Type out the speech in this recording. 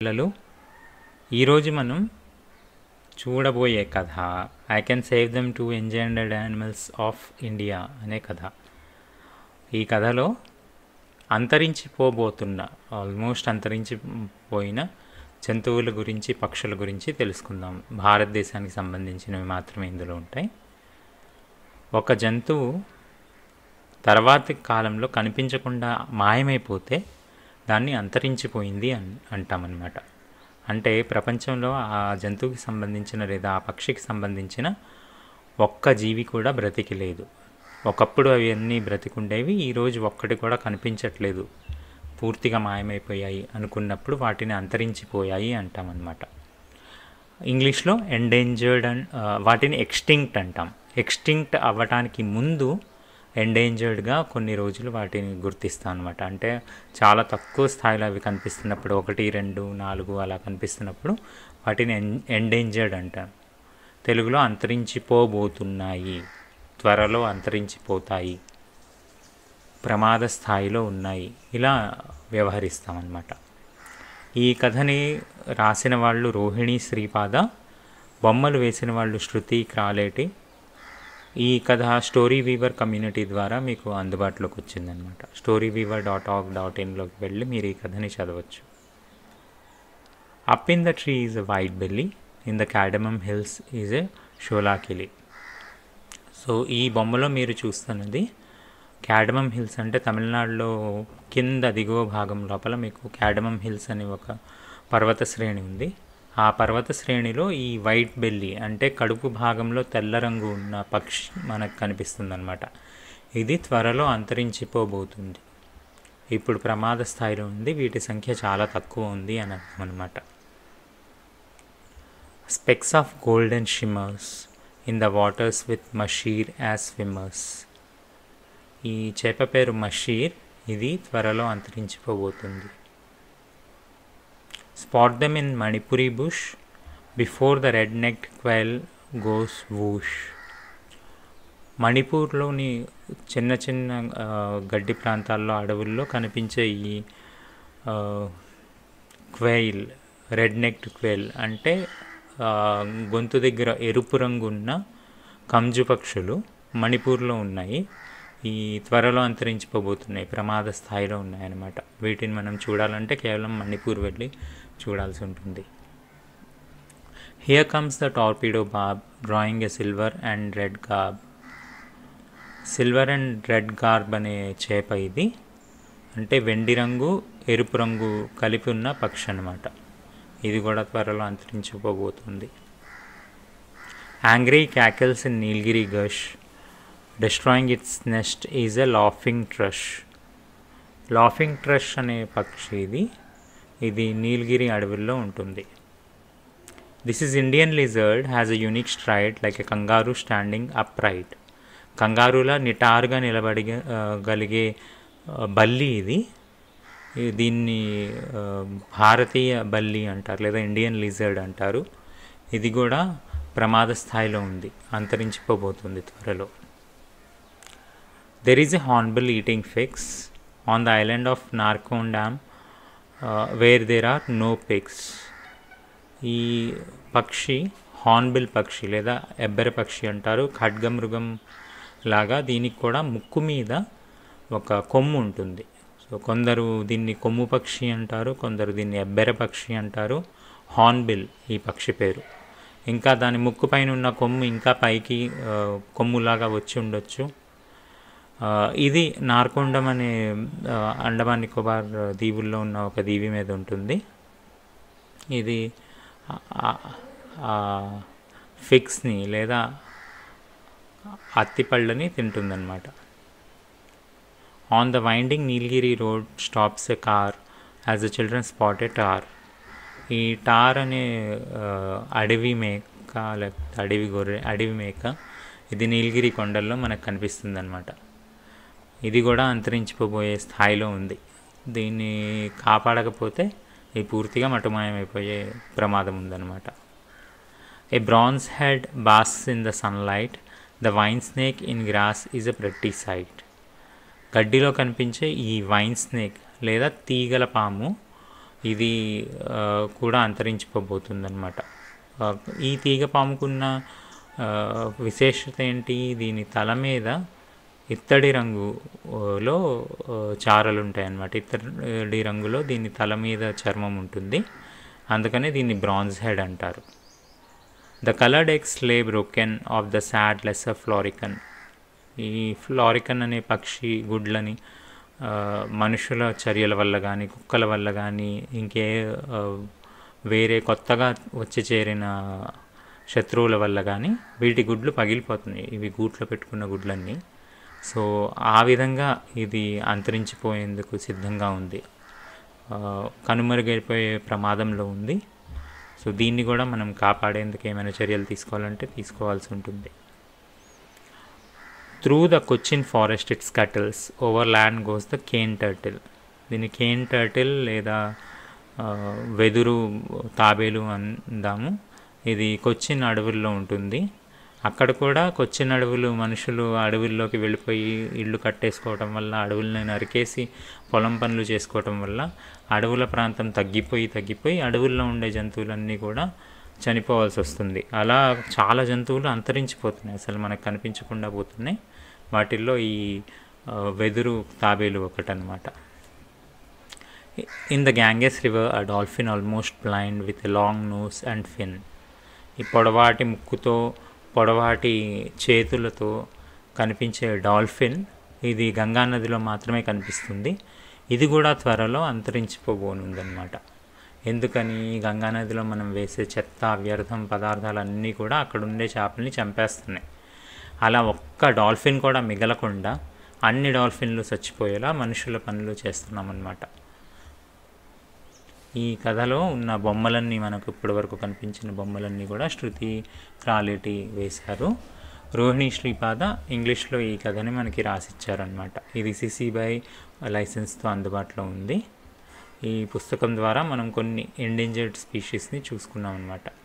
పిల్లలు ఈరోజు మనం చూడబోయే కథ I can save them to endangered animals of India అనే కథ ఈ కథలో అంతరించిపోబోతున్న ఆల్మోస్ట్ అంతరించిపోయిన జంతువుల గురించి పక్షుల గురించి తెలుసుకుందాం భారతదేశానికి సంబంధించినవి మాత్రమే ఇందులో ఉంటాయి ఒక జంతువు తర్వాతి కాలంలో కనిపించకుండా మాయమైపోతే దాన్ని అంతరించిపోయింది అన్ అంటామన్నమాట అంటే ప్రపంచంలో ఆ జంతువుకి సంబంధించిన లేదా ఆ పక్షికి సంబంధించిన ఒక్క జీవి కూడా బ్రతికి లేదు ఒకప్పుడు అవి అన్నీ బ్రతికుండేవి ఈరోజు ఒక్కటి కూడా కనిపించట్లేదు పూర్తిగా మాయమైపోయాయి అనుకున్నప్పుడు వాటిని అంతరించిపోయాయి అంటామన్నమాట ఇంగ్లీష్లో ఎండేంజర్డ్ అండ్ వాటిని ఎక్స్టింక్ట్ అంటాం ఎక్స్టింక్ట్ అవ్వటానికి ముందు ఎండేంజర్డ్గా కొన్ని రోజులు వాటిని గుర్తిస్తాం అనమాట అంటే చాలా తక్కువ స్థాయిలో అవి కనిపిస్తున్నప్పుడు ఒకటి రెండు నాలుగు అలా కనిపిస్తున్నప్పుడు వాటిని ఎన్ ఎండేంజర్డ్ అంటాం తెలుగులో అంతరించిపోబోతున్నాయి త్వరలో అంతరించిపోతాయి ప్రమాద స్థాయిలో ఉన్నాయి ఇలా వ్యవహరిస్తామన్నమాట ఈ కథని రాసిన వాళ్ళు రోహిణి శ్రీపాద బొమ్మలు వేసిన వాళ్ళు శృతి క్రాలేటి ఈ కథ స్టోరీ వీవర్ కమ్యూనిటీ ద్వారా మీకు అందుబాటులోకి వచ్చిందనమాట స్టోరీ వీవర్ డాట్ ఆఫ్ డాట్ ఇన్లోకి వెళ్ళి మీరు ఈ కథని చదవచ్చు up in the tree is a white belly in the cardamom hills is a Sholakili so ఈ బొమ్మలో మీరు చూస్తున్నది క్యాడమమ్ హిల్స్ అంటే తమిళనాడులో కింద దిగువ భాగం లోపల మీకు క్యాడమమ్ హిల్స్ అనే ఒక పర్వత శ్రేణి ఉంది ఆ పర్వత శ్రేణిలో ఈ వైట్ బెల్లి అంటే కడుపు భాగంలో తెల్ల రంగు ఉన్న పక్షి మనకు కనిపిస్తుంది అనమాట ఇది త్వరలో అంతరించిపోబోతుంది ఇప్పుడు ప్రమాద స్థాయిలో ఉంది వీటి సంఖ్య చాలా తక్కువ ఉంది అని అర్థం అనమాట specks of golden shimmers in the waters with mahseer as swimmers ఈ చేప పేరు మషీర్ ఇది త్వరలో అంతరించిపోబోతుంది spot them in Manipuri bush before the red necked quail goes whoosh మణిపూర్లోని చిన్న చిన్న గడ్డి ప్రాంతాల్లో అడవుల్లో కనిపించే ఈ క్వెయిల్ రెడ్ నెక్డ్ క్వెయిల్ అంటే గొంతు దగ్గర ఎరుపు రంగు ఉన్న కంజు పక్షులు మణిపూర్లో ఉన్నాయి ఈ త్వరలో అంతరించిపోబోతున్నాయి ప్రమాద స్థాయిలో ఉన్నాయన్నమాట వీటిని మనం చూడాలంటే కేవలం మణిపూర్ వెళ్ళి చూడాల్సి ఉంటుంది హియర్ కమ్స్ ద టార్పీడో బాబ్ drawing a silver and red garb silver and red garb అనే చేప ఇది అంటే వెండి రంగు ఎరుపు రంగు కలిపి ఉన్న పక్షి అనమాట ఇది కూడా త్వరలో అంతరించిపోబోతుంది angry cackles in Nilgiri gush destroying its nest is a laughing thrush laughing thrush అనే పక్షి ఇది ఇది నీలగిరి అడవుల్లో ఉంటుంది this is Indian lizard has a unique stride like a kangaroo standing up right కంగారులా నిటారుగా నిలబడి గలిగే బల్లి ఇది దీన్ని భారతీయ బల్లి అంటారు లేదా ఇండియన్ లిజర్డ్ అంటారు ఇది కూడా ప్రమాద స్థాయిలో ఉంది అంతరించిపోబోతుంది త్వరలో there is a hornbill eating figs on the island of Narcondam uh, where there are no pigs. ఈ పక్షి హార్న్బిల్ పక్షి లేదా ఎబ్బెర పక్షి అంటారు ఖడ్గమృగం లాగా దీనికి కూడా ముక్కు మీద ఒక కొమ్ము ఉంటుంది సో కొందరు దీన్ని కొమ్ము పక్షి అంటారు కొందరు దీన్ని ఎబ్బెర పక్షి అంటారు హార్న్బిల్ ఈ పక్షి పేరు ఇంకా దాని ముక్కు పైన ఉన్న కొమ్ము ఇంకా పైకి కొమ్ములాగా వచ్చి ఉండొచ్చు ఇది నార్కొండం అనే అండమాన్ నికోబార్ దీవుల్లో ఉన్న ఒక దీవి మీద ఉంటుంది ఇది ఫిక్స్ని లేదా అత్తిపళ్ళని తింటుందన్నమాట on the winding Nilgiri road stops a car as the children spot a tahr ఈ టార్ అనే అడవి మేక లేకపోతే అడవి గొర్రె అడవి మేక ఇది నీలగిరి కొండల్లో మనకు కనిపిస్తుంది అనమాట ఇది కూడా అంతరించిపోబోయే స్థాయిలో ఉంది దీన్ని కాపాడకపోతే ఇది పూర్తిగా మటుమాయమైపోయే ప్రమాదం ఉందన్నమాట a bronze head basks in the sunlight the vine snake in grass is a pretty sight గడ్డిలో కనిపించే ఈ వైన్ స్నేక్ లేదా తీగల పాము ఇది ఆ, కూడా అంతరించిపోబోతుందన్నమాట ఆ, ఈ తీగ పాముకున్న ఆ, విశేషత ఏంటి దీని తల మీద ఇత్తడి రంగులో ఆ, చారలు ఉంటాయి అన్నమాట ఇత్తడి రంగులో దీని తల మీద చర్మం ఉంటుంది అందుకనే దీన్ని బ్రాంజ్ హెడ్ అంటారు the coloured eggs lay broken of the sad lesser florican ఈ ఫ్లోరికన్ అనే పక్షి గుడ్లని ఆ, మనుషుల చర్యల వల్ల కానీ కుక్కల వల్ల కానీ ఇంకే ఆ, వేరే కొత్తగా వచ్చి చేరిన శత్రువుల వల్ల కానీ వీటి గుడ్లు పగిలిపోతున్నాయి ఇవి గూట్లో పెట్టుకున్న గుడ్లన్నీ సో ఆ విధంగా ఇది అంతరించిపోయేందుకు సిద్ధంగా ఉంది ఆ, కనుమరుగైపోయే ప్రమాదంలో ఉంది సో దీన్ని కూడా మనం కాపాడేందుకు ఏమైనా చర్యలు తీసుకోవాలంటే తీసుకోవాల్సి ఉంటుంది through the Cochin forest it scuttles over land goes the cane turtle దీన్ని కేన్ టర్టిల్ లేదా ఆ, వెదురు తాబేలు అందాము ఇది కొచ్చిన్ అడవుల్లో ఉంటుంది అక్కడ కూడా కొచ్చిన్ అడవులు మనుషులు అడవుల్లోకి వెళ్ళిపోయి ఇళ్ళు కట్టేసుకోవటం వల్ల అడవుల్ని నరికేసి పొలం పనులు చేసుకోవటం వల్ల అడవుల ప్రాంతం తగ్గిపోయి తగ్గిపోయి అడవుల్లో ఉండే జంతువులన్నీ కూడా చనిపోవాల్సి వస్తుంది అలా చాలా జంతువులు అంతరించిపోతున్నాయి అసలు మనకు కనిపించకుండా పోతున్నాయి వాటిల్లో ఈ ఆ, వెదురు తాబేలు ఒకటనమాట in the Ganges river a dolphin almost blind with a long nose and fin ఈ పొడవాటి ముక్కుతో పొడవాటి చేతులతో కనిపించే డాల్ఫిన్ ఇది గంగా నదిలో మాత్రమే కనిపిస్తుంది ఇది కూడా త్వరలో అంతరించిపోబోనుందన్నమాట ఎందుకని గంగా నదిలో మనం వేసే చెత్త వ్యర్థం పదార్థాలన్నీ కూడా అక్కడ ఉండే చేపల్ని చంపేస్తున్నాయి అలా ఒక్క డాల్ఫిన్ కూడా మిగలకుండా అన్ని డాల్ఫిన్లు చచ్చిపోయేలా మనుషుల పనులు చేస్తున్నామన్నమాట ఈ కథలో ఉన్న బొమ్మలన్నీ మనకు ఇప్పటివరకు కనిపించిన బొమ్మలన్నీ కూడా శృతి క్రాలిటీ వేశారు రోహిణి శ్రీపాద ఇంగ్లీష్లో ఈ కథని మనకి రాసిచ్చారనమాట ఇది సిసి బై లైసెన్స్తో అందుబాటులో ఉంది ఈ పుస్తకం ద్వారా మనం కొన్ని ఎండేంజర్డ్ స్పీషీస్ని చూసుకున్నాం అనమాట